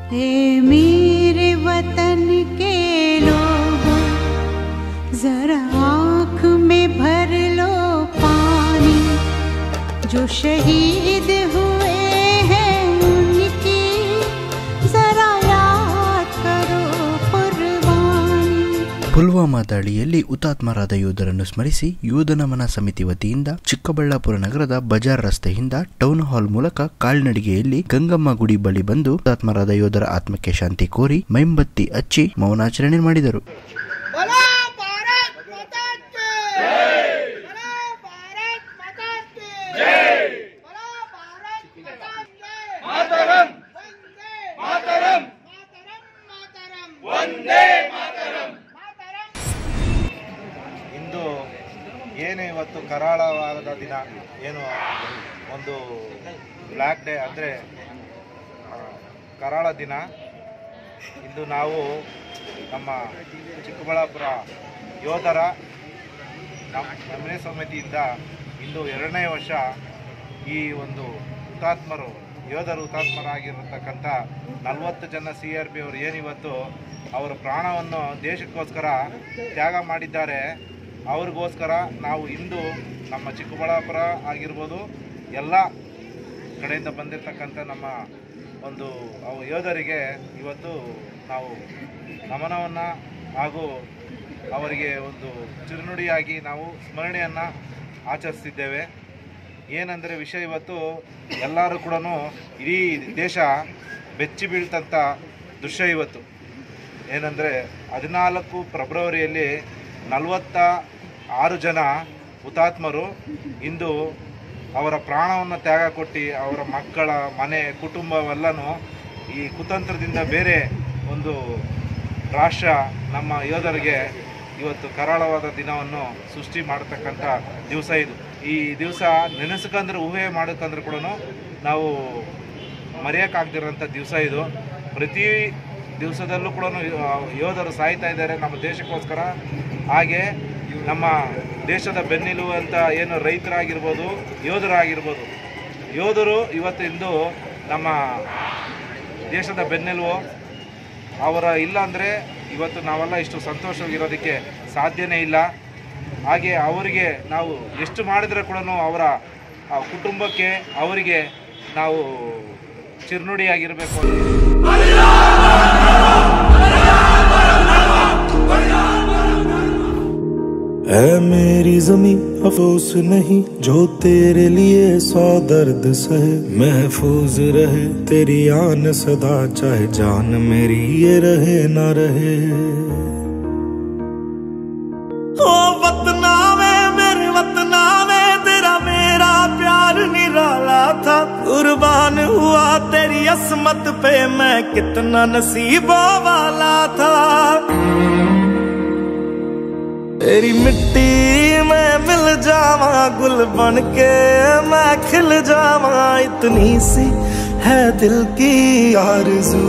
हे मेरे वतन के लोगों जरा आँख में भर लो पानी जो शहीद हुए हैं उनकी जरा याद करो कुर्बानी ಪುಲ್ವಾಮಾ ದಾಳಿಯಲ್ಲಿ ಹುತಾತ್ಮರಾದ ಯೋಧರನ್ನು ಸ್ಮರಿಸಿ ಯೋಧ ನಮನ ಸಮಿತಿ ವತಿಯಿಂದ ಚಿಕ್ಕಬಳ್ಳಾಪುರ ನಗರದ ಬಜಾರ್ ರಸ್ತೆಯಿಂದ ಟೌನ್ ಹಾಲ್ ಮೂಲಕ ಕಾಲ್ನಡಿಗೆಯಲ್ಲಿ ಗಂಗಮ್ಮ ಗುಡಿ ಬಳಿ ಬಂದು ಹುತಾತ್ಮರಾದ ಯೋಧರ ಆತ್ಮಕ್ಕೆ ಶಾಂತಿ ಕೋರಿ ಮೈಂಬತ್ತಿ ಹಚ್ಚಿ ಮೌನಾಚರಣೆ ಮಾಡಿದರು बोलो भारत माता की जय बोलो भारत माता की जय बोलो भारत माता की मातरम वंदे मातरम मातरम मातरम वंदे मातरम मातरम ಇಂದು ಏನು ಇವತ್ತು ಕರಾಳವಾದ ದಿನ ಏನು ಒಂದು ಬ್ಲ್ಯಾಕ್ ಡೇ ಅಂದರೆ ಕರಾಳ ದಿನ ಇಂದು ನಾವು ನಮ್ಮ ಚಿಕ್ಕಬಳ್ಳಾಪುರ ಯೋಧರ ನಮ್ಮ ನಮ್ಮನೆ ಸಮಿತಿಯಿಂದ ಇಂದು ಎರಡನೇ ವರ್ಷ ಈ ಒಂದು ಹುತಾತ್ಮರು ಯೋಧರು ಹುತಾತ್ಮರಾಗಿರತಕ್ಕಂಥ ನಲವತ್ತು ಜನ ಸಿ ಆರ್ ಪಿ ಅವರು ಏನಿವತ್ತು ಅವರ ಪ್ರಾಣವನ್ನು ದೇಶಕ್ಕೋಸ್ಕರ ತ್ಯಾಗ ಮಾಡಿದ್ದಾರೆ ಅವ್ರಿಗೋಸ್ಕರ ನಾವು ಇಂದು ನಮ್ಮ ಚಿಕ್ಕಬಳ್ಳಾಪುರ ಆಗಿರ್ಬೋದು ಎಲ್ಲ ಕಡೆಯಿಂದ ಬಂದಿರತಕ್ಕಂಥ ನಮ್ಮ ಒಂದು ಅವು ಯೋಧರಿಗೆ ಇವತ್ತು ನಾವು ನಮನವನ್ನು ಹಾಗೂ ಅವರಿಗೆ ಒಂದು ಚಿರುನುಡಿಯಾಗಿ ನಾವು ಸ್ಮರಣೆಯನ್ನು ಆಚರಿಸ್ತಿದ್ದೇವೆ ಏನಂದರೆ ವಿಷಯ ಇವತ್ತು ಎಲ್ಲರೂ ಕೂಡ ಇಡೀ ದೇಶ ಬೆಚ್ಚಿ ಬೀಳ್ತಂಥ ದೃಶ್ಯ ಇವತ್ತು ಏನಂದರೆ ಹದಿನಾಲ್ಕು ಫೆಬ್ರವರಿಯಲ್ಲಿ ನಲವತ್ತ ಆರು ಜನ ಹುತಾತ್ಮರು ಇಂದು ಅವರ ಪ್ರಾಣವನ್ನು ತ್ಯಾಗ ಕೊಟ್ಟು ಅವರ ಮಕ್ಕಳ ಮನೆ ಕುಟುಂಬವೆಲ್ಲನೂ ಈ ಕುತಂತ್ರದಿಂದ ಬೇರೆ ಒಂದು ರಾಷ್ಟ್ರ ನಮ್ಮ ಯೋಧರಿಗೆ ಇವತ್ತು ಕರಾಳವಾದ ದಿನವನ್ನು ಸೃಷ್ಟಿ ಮಾಡತಕ್ಕಂಥ ದಿವಸ ಇದು ಈ ದಿವಸ ನೆನೆಸ್ಕಂದ್ರೆ ಊಹೆ ಮಾಡೋಕ್ಕಂದ್ರೆ ಕೂಡ ನಾವು ಮರೆಯೋಕ್ಕಾಗ್ದಿರೋಂಥ ದಿವಸ ಇದು ಪ್ರತಿ ದಿವಸದಲ್ಲೂ ಕೂಡ ಯೋಧರು ಸಾಯ್ತಾ ಇದ್ದಾರೆ ನಮ್ಮ ದೇಶಕ್ಕೋಸ್ಕರ ಹಾಗೆ ನಮ್ಮ ದೇಶದ ಬೆನ್ನೆಲುಬು ಅಂತ ಏನು ರೈತರಾಗಿರ್ಬೋದು ಯೋಧರಾಗಿರ್ಬೋದು ಯೋಧರು ಇವತ್ತು ಇಂದು ನಮ್ಮ ದೇಶದ ಬೆನ್ನೆಲುಬು ಅವರ ಇಲ್ಲ ಅಂದರೆ ಇವತ್ತು ನಾವೆಲ್ಲ ಇಷ್ಟು ಸಂತೋಷವಾಗಿರೋದಕ್ಕೆ ಸಾಧ್ಯನೇ ಇಲ್ಲ ಹಾಗೆ ಅವರಿಗೆ ನಾವು ಎಷ್ಟು ಮಾಡಿದರೆ ಕೂಡ ಅವರ ಆ ಕುಟುಂಬಕ್ಕೆ ಅವರಿಗೆ ನಾವು ಚಿರುನುಡಿಯಾಗಿರಬೇಕು ऐ मेरी जमी अफसोस नहीं जो तेरे लिए सौ दर्द सहे महफूज रहे तेरी आन सदा चाहे जान मेरी ये रहे ना रहे ओ वतना में मेरे वतना में तेरा मेरा प्यार निराला था कुर्बान हुआ तेरी असमत पे मैं कितना नसीबों वाला था तेरी मिट्टी में मिल जावा गुल बन के मैं खिल जावा इतनी सी है दिल की आरज़ू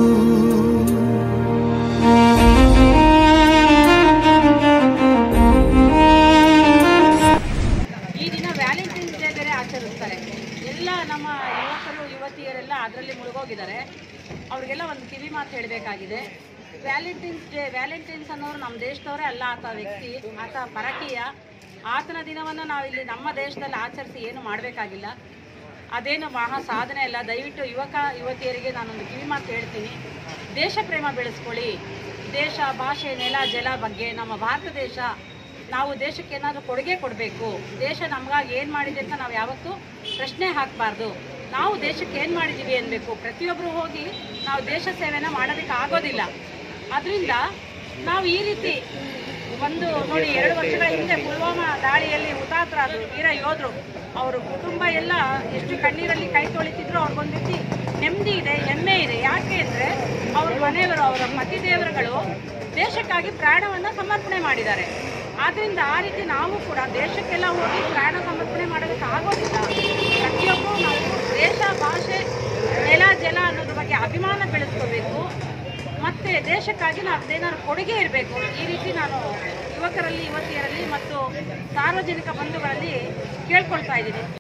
ಈ ದಿನ ವ್ಯಾಲೆಂಟೈನ್ಸ್ ಡೇ ಬೇರೆ ಆಚರಿಸ್ತಾರೆ ಎಲ್ಲ ನಮ್ಮ ಯುವಕರು ಯುವತಿಯರೆಲ್ಲ ಅದರಲ್ಲಿ ಮುಳುಗೋಗಿದ್ದಾರೆ ಅವ್ರಿಗೆಲ್ಲ ಒಂದು ಕಿವಿ ಮಾತು ಹೇಳಬೇಕಾಗಿದೆ ವ್ಯಾಲೆಂಟೈನ್ಸ್ ಡೇ ವ್ಯಾಲೆಂಟೈನ್ಸ್ ಅನ್ನೋರು ನಮ್ಮ ದೇಶದವರೇ ಅಲ್ಲ ಆತ ವ್ಯಕ್ತಿ ಆತ ಪರಕೀಯ ಆತನ ದಿನವನ್ನು ನಾವು ಇಲ್ಲಿ ನಮ್ಮ ದೇಶದಲ್ಲಿ ಆಚರಿಸಿ ಏನು ಮಾಡಬೇಕಾಗಿಲ್ಲ ಅದೇನು ಮಹಾ ಸಾಧನೆ ಅಲ್ಲ ದಯವಿಟ್ಟು ಯುವಕ ಯುವತಿಯರಿಗೆ ನಾನೊಂದು ಕಿವಿ ಮಾತು ಹೇಳ್ತೀನಿ ದೇಶ ಪ್ರೇಮ ಬೆಳೆಸ್ಕೊಳ್ಳಿ ದೇಶ ಭಾಷೆ ನೆಲ ಜಲ ಬಗ್ಗೆ ನಮ್ಮ ಭಾರತ ದೇಶ ನಾವು ದೇಶಕ್ಕೆ ಏನಾದರೂ ಕೊಡುಗೆ ಕೊಡಬೇಕು ದೇಶ ನಮಗಾಗಿ ಏನು ಮಾಡಿದೆ ಅಂತ ನಾವು ಯಾವತ್ತೂ ಪ್ರಶ್ನೆ ಹಾಕಬಾರ್ದು ನಾವು ದೇಶಕ್ಕೆ ಏನು ಮಾಡಿದ್ದೀವಿ ಅನ್ಬೇಕು ಪ್ರತಿಯೊಬ್ಬರು ಹೋಗಿ ನಾವು ದೇಶ ಸೇವೆನ ಮಾಡೋದಕ್ಕೆ ಆಗೋದಿಲ್ಲ ಅದರಿಂದ ನಾವು ಈ ರೀತಿ ಒಂದು ನೋಡಿ ಎರಡು ವರ್ಷಗಳ ಹಿಂದೆ ಪುಲ್ವಾಮಾ ದಾಳಿಯಲ್ಲಿ ಹುತಾತ್ರಾದ್ರು ವೀರ ಯೋಧರು ಅವ್ರ ಕುಟುಂಬ ಎಲ್ಲ ಎಷ್ಟು ಕಣ್ಣೀರಲ್ಲಿ ಕೈ ತೊಳಿತಿದ್ರು ಅವ್ರಿಗೊಂದು ರೀತಿ ನೆಮ್ಮದಿ ಇದೆ ಹೆಮ್ಮೆ ಇದೆ ಯಾಕೆ ಅಂದರೆ ಅವ್ರ ಮನೆಯವರು ಅವರ ಪತಿದೇವರುಗಳು ದೇಶಕ್ಕಾಗಿ ಪ್ರಾಣವನ್ನು ಸಮರ್ಪಣೆ ಮಾಡಿದ್ದಾರೆ ಆದ್ರಿಂದ ಆ ರೀತಿ ನಾವು ಕೂಡ ದೇಶಕ್ಕೆಲ್ಲ ಹೋಗಿ ಪ್ರಾಣ ಸಮರ್ಪಣೆ ಮಾಡೋದಕ್ಕೆ ಆಗೋದಿಲ್ಲ ಪ್ರತಿಯೊಬ್ಬರು ನಾವು ದೇಶ ಭಾಷೆ ನೆಲ ಜಲ ಅನ್ನೋದ್ರ ಬಗ್ಗೆ ಅಭಿಮಾನ ಬೆಳೆಸ್ಕೋಬೇಕು ಮತ್ತೆ ದೇಶಕ್ಕಾಗಿ ನಾವು ಏನಾದ್ರು ಕೊಡುಗೆ ಇರಬೇಕು ಈ ರೀತಿ ನಾನು ಯುವಕರಲ್ಲಿ ಯುವತಿಯರಲ್ಲಿ ಮತ್ತು ಸಾರ್ವಜನಿಕ ಬಂಧುಗಳಲ್ಲಿ ಕೇಳ್ಕೊಳ್ತಾ ಇದ್ದೀನಿ